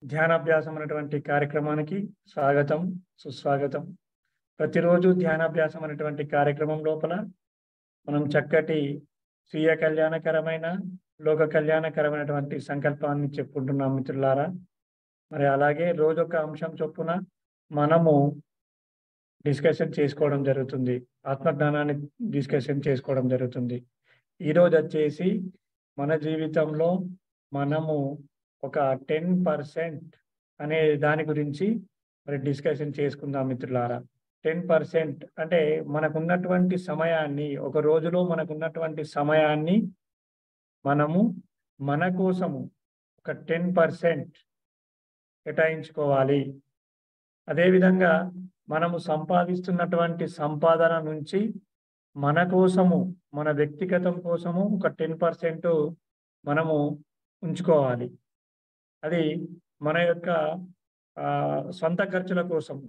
ధ్యానాభ్యాసం అనేటువంటి కార్యక్రమానికి స్వాగతం సుస్వాగతం ప్రతిరోజు ధ్యానాభ్యాసం అనేటువంటి కార్యక్రమం లోపల మనం చక్కటి స్వీయ కళ్యాణకరమైన లోక కళ్యాణకరమైనటువంటి సంకల్పాన్ని చెప్పుకుంటున్నాం మిత్రులారా మరి అలాగే రోజొక అంశం చొప్పున మనము డిస్కషన్ చేసుకోవడం జరుగుతుంది ఆత్మజ్ఞానాన్ని డిస్కషన్ చేసుకోవడం జరుగుతుంది ఈరోజు వచ్చేసి మన జీవితంలో మనము ఒక టెన్ పర్సెంట్ అనే దాని గురించి మరి డిస్కషన్ చేసుకుందాం మిత్రులారా టెన్ పర్సెంట్ అంటే మనకున్నటువంటి సమయాన్ని ఒక రోజులో మనకున్నటువంటి సమయాన్ని మనము మన కోసము ఒక టెన్ పర్సెంట్ కేటాయించుకోవాలి అదేవిధంగా మనము సంపాదిస్తున్నటువంటి సంపాదన నుంచి మన కోసము మన వ్యక్తిగతం కోసము ఒక టెన్ పర్సెంట్ మనము ఉంచుకోవాలి అది మన యొక్క సొంత ఖర్చుల కోసం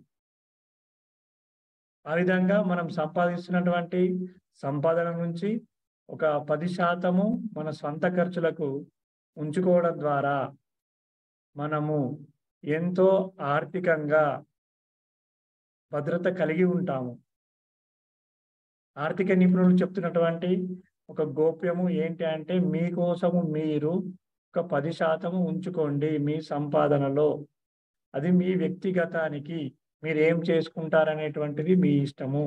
ఆ విధంగా మనం సంపాదిస్తున్నటువంటి సంపాదన నుంచి ఒక పది శాతము మన సొంత ఖర్చులకు ఉంచుకోవడం ద్వారా మనము ఎంతో ఆర్థికంగా భద్రత కలిగి ఉంటాము ఆర్థిక నిపుణులు చెప్తున్నటువంటి ఒక గోప్యము ఏంటి అంటే మీకోసము మీరు ఒక పది శాతము ఉంచుకోండి మీ సంపాదనలో అది మీ వ్యక్తిగతానికి మీరు ఏం చేసుకుంటారనేటువంటిది మీ ఇష్టము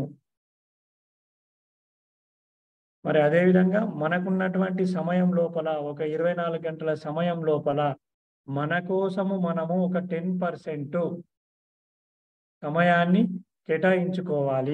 మరి అదేవిధంగా మనకున్నటువంటి సమయం లోపల ఒక ఇరవై నాలుగు గంటల సమయం లోపల మన కోసము మనము ఒక టెన్ పర్సెంట్ సమయాన్ని కేటాయించుకోవాలి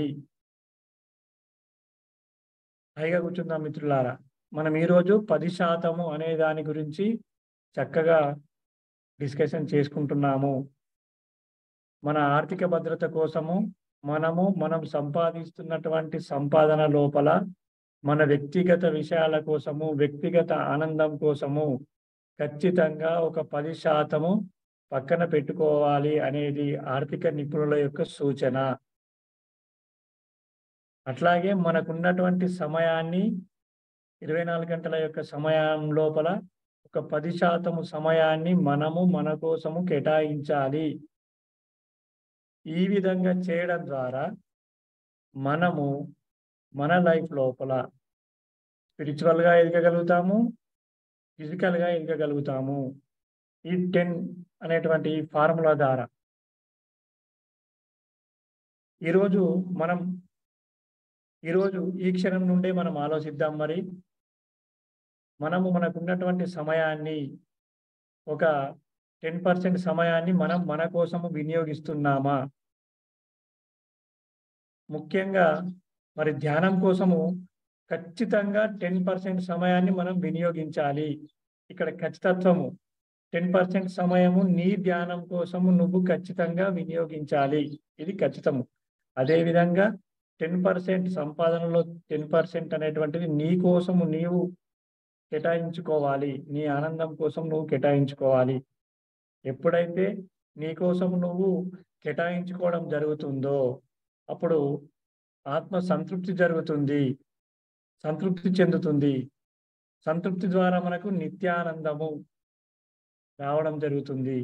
పైగా కూర్చుందాం మిత్రులారా మనం ఈరోజు పది శాతము అనే దాని గురించి చక్కగా డిస్కషన్ చేసుకుంటున్నాము మన ఆర్థిక భద్రత కోసము మనము మనం సంపాదిస్తున్నటువంటి సంపాదన లోపల మన వ్యక్తిగత విషయాల కోసము వ్యక్తిగత ఆనందం కోసము ఖచ్చితంగా ఒక పది శాతము పక్కన పెట్టుకోవాలి అనేది ఆర్థిక నిపుణుల యొక్క సూచన అట్లాగే మనకున్నటువంటి సమయాన్ని ఇరవై నాలుగు గంటల యొక్క సమయం లోపల ఒక పది శాతము సమయాన్ని మనము మన కోసము కేటాయించాలి ఈ విధంగా చేయడం ద్వారా మనము మన లైఫ్ లోపల స్పిరిచువల్గా ఎదగగలుగుతాము ఫిజికల్గా ఎదగగలుగుతాము ఈ టెన్ అనేటువంటి ఫార్ములా ద్వారా ఈరోజు మనం ఈరోజు ఈ క్షణం నుండే మనం ఆలోచిద్దాం మరి మనము మనకున్నటువంటి సమయాన్ని ఒక టెన్ పర్సెంట్ సమయాన్ని మనం మన కోసము వినియోగిస్తున్నామా ముఖ్యంగా మరి ధ్యానం కోసము ఖచ్చితంగా టెన్ పర్సెంట్ సమయాన్ని మనం వినియోగించాలి ఇక్కడ ఖచ్చితత్వము టెన్ పర్సెంట్ సమయము నీ ధ్యానం కోసము నువ్వు ఖచ్చితంగా వినియోగించాలి ఇది ఖచ్చితము అదేవిధంగా టెన్ పర్సెంట్ సంపాదనలో టెన్ పర్సెంట్ అనేటువంటిది నీ కోసము నీవు కేటాయించుకోవాలి నీ ఆనందం కోసం నువ్వు కేటాయించుకోవాలి ఎప్పుడైతే నీ కోసం నువ్వు కేటాయించుకోవడం జరుగుతుందో అప్పుడు ఆత్మ సంతృప్తి జరుగుతుంది సంతృప్తి చెందుతుంది సంతృప్తి ద్వారా మనకు నిత్యానందము రావడం జరుగుతుంది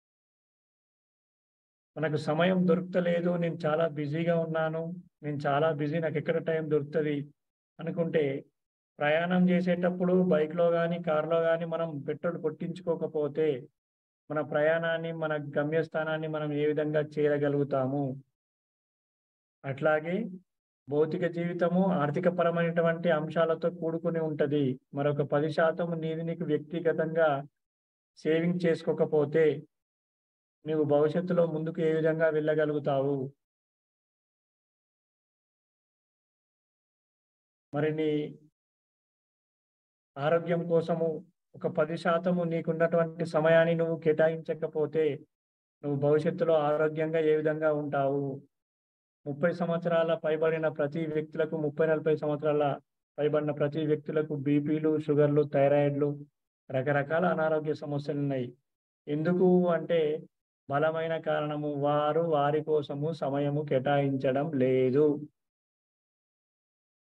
మనకు సమయం దొరుకుతలేదు నేను చాలా బిజీగా ఉన్నాను నేను చాలా బిజీ నాకు ఎక్కడ టైం దొరుకుతుంది అనుకుంటే ప్రయాణం చేసేటప్పుడు బైక్లో కానీ కార్లో కానీ మనం పెట్రోల్ కొట్టించుకోకపోతే మన ప్రయాణాన్ని మన గమ్యస్థానాన్ని మనం ఏ విధంగా చేరగలుగుతాము అట్లాగే భౌతిక జీవితము ఆర్థిక పరమైనటువంటి అంశాలతో కూడుకుని ఉంటది మరొక పది శాతం నీది నీకు వ్యక్తిగతంగా సేవింగ్ చేసుకోకపోతే నీవు భవిష్యత్తులో ముందుకు ఏ విధంగా వెళ్ళగలుగుతావు మరి నీ ఆరోగ్యం కోసము ఒక పది శాతము నీకున్నటువంటి సమయాన్ని నువ్వు కేటాయించకపోతే నువ్వు భవిష్యత్తులో ఆరోగ్యంగా ఏ విధంగా ఉంటావు ముప్పై సంవత్సరాల పైబడిన ప్రతి వ్యక్తులకు ముప్పై నలభై సంవత్సరాల పైబడిన ప్రతి వ్యక్తులకు బీపీలు షుగర్లు థైరాయిడ్లు రకరకాల అనారోగ్య సమస్యలు ఉన్నాయి ఎందుకు అంటే బలమైన కారణము వారు వారి కోసము సమయము కేటాయించడం లేదు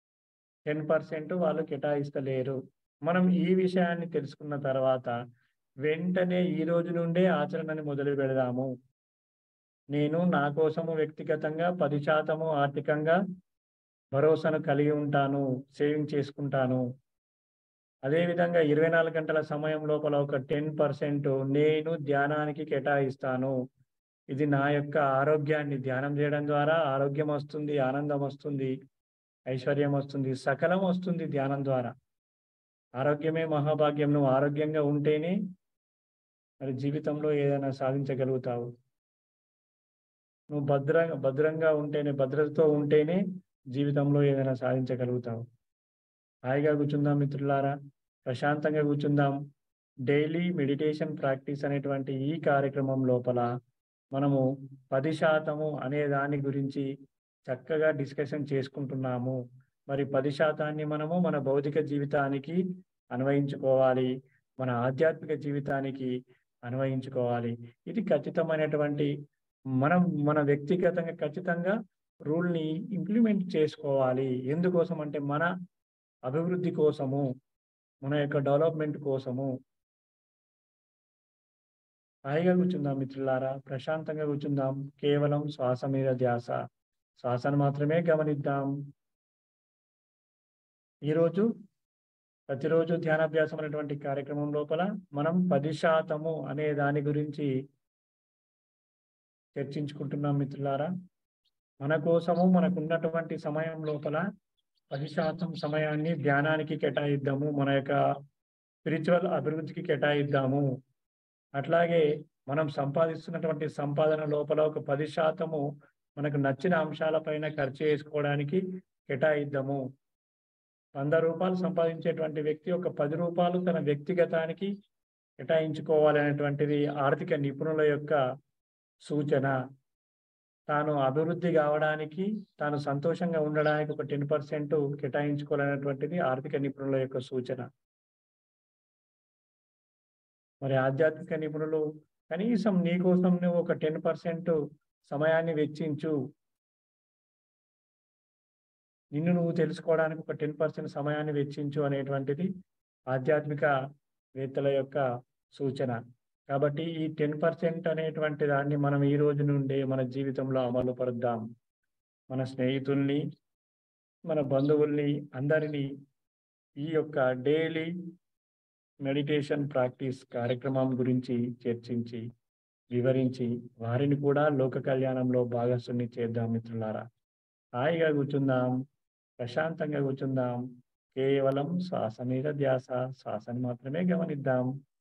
టెన్ పర్సెంట్ వాళ్ళు కేటాయిస్తలేరు మనం ఈ విషయాన్ని తెలుసుకున్న తర్వాత వెంటనే ఈ రోజు నుండే ఆచరణని మొదలు పెడదాము నేను నా కోసము వ్యక్తిగతంగా పది శాతము ఆర్థికంగా భరోసాను కలిగి ఉంటాను సేవింగ్ చేసుకుంటాను అదేవిధంగా ఇరవై నాలుగు గంటల సమయం లోపల ఒక టెన్ పర్సెంట్ నేను ధ్యానానికి కేటాయిస్తాను ఇది నా యొక్క ఆరోగ్యాన్ని ధ్యానం చేయడం ద్వారా ఆరోగ్యం వస్తుంది ఆనందం వస్తుంది ఐశ్వర్యం వస్తుంది సకలం వస్తుంది ధ్యానం ద్వారా ఆరోగ్యమే మహాభాగ్యం నువ్వు ఆరోగ్యంగా ఉంటేనే మరి జీవితంలో ఏదైనా సాధించగలుగుతావు నువ్వు భద్ర భద్రంగా ఉంటేనే భద్రతతో ఉంటేనే జీవితంలో ఏదైనా సాధించగలుగుతావు హాయిగా కూర్చుందాం మిత్రులారా ప్రశాంతంగా కూర్చుందాం డైలీ మెడిటేషన్ ప్రాక్టీస్ అనేటువంటి ఈ కార్యక్రమం లోపల మనము పది శాతము అనే దాని గురించి చక్కగా డిస్కషన్ చేసుకుంటున్నాము మరి పది శాతాన్ని మనము మన భౌతిక జీవితానికి అన్వయించుకోవాలి మన ఆధ్యాత్మిక జీవితానికి అన్వయించుకోవాలి ఇది ఖచ్చితమైనటువంటి మనం మన వ్యక్తిగతంగా ఖచ్చితంగా రూల్ని ఇంప్లిమెంట్ చేసుకోవాలి ఎందుకోసం అంటే మన అభివృద్ధి కోసము మన యొక్క డెవలప్మెంట్ కోసము హాయిగా కూర్చుందాం మిత్రులారా ప్రశాంతంగా కూర్చుందాం కేవలం శ్వాస మీద ధ్యాస శ్వాసను మాత్రమే గమనిద్దాం ఈరోజు ప్రతిరోజు ధ్యానాభ్యాసం అనేటువంటి కార్యక్రమం లోపల మనం పది శాతము అనే దాని గురించి చర్చించుకుంటున్నాం మిత్రులారా మన కోసము మనకు ఉన్నటువంటి సమయం లోపల పది శాతం సమయాన్ని ధ్యానానికి కేటాయిద్దాము మన యొక్క స్పిరిచువల్ అభివృద్ధికి కేటాయిద్దాము అట్లాగే మనం సంపాదిస్తున్నటువంటి సంపాదన లోపల ఒక పది శాతము మనకు నచ్చిన అంశాలపైన ఖర్చు చేసుకోవడానికి కేటాయిద్దాము వంద రూపాయలు సంపాదించేటువంటి వ్యక్తి ఒక పది రూపాయలు తన వ్యక్తిగతానికి కేటాయించుకోవాలి అనేటువంటిది ఆర్థిక నిపుణుల యొక్క సూచన తాను అభివృద్ధి కావడానికి తాను సంతోషంగా ఉండడానికి ఒక టెన్ పర్సెంట్ కేటాయించుకోవాలనేటువంటిది ఆర్థిక నిపుణుల యొక్క సూచన మరి ఆధ్యాత్మిక నిపుణులు కనీసం నీ కోసం నువ్వు ఒక టెన్ పర్సెంట్ సమయాన్ని వెచ్చించు నిన్ను నువ్వు తెలుసుకోవడానికి ఒక టెన్ పర్సెంట్ సమయాన్ని వెచ్చించు అనేటువంటిది ఆధ్యాత్మిక వేత్తల యొక్క సూచన కాబట్టి ఈ టెన్ పర్సెంట్ అనేటువంటి దాన్ని మనం ఈ రోజు నుండే మన జీవితంలో అమలు పరుద్దాం మన స్నేహితుల్ని మన బంధువుల్ని అందరినీ ఈ యొక్క డైలీ మెడిటేషన్ ప్రాక్టీస్ కార్యక్రమం గురించి చర్చించి వివరించి వారిని కూడా లోక కళ్యాణంలో భాగస్వామి చేద్దాం మిత్రులారా హాయిగా కూర్చుందాం ప్రశాంతంగా కూర్చుందాం కేవలం శ్వాస మీద ధ్యాస శ్వాసని మాత్రమే గమనిద్దాం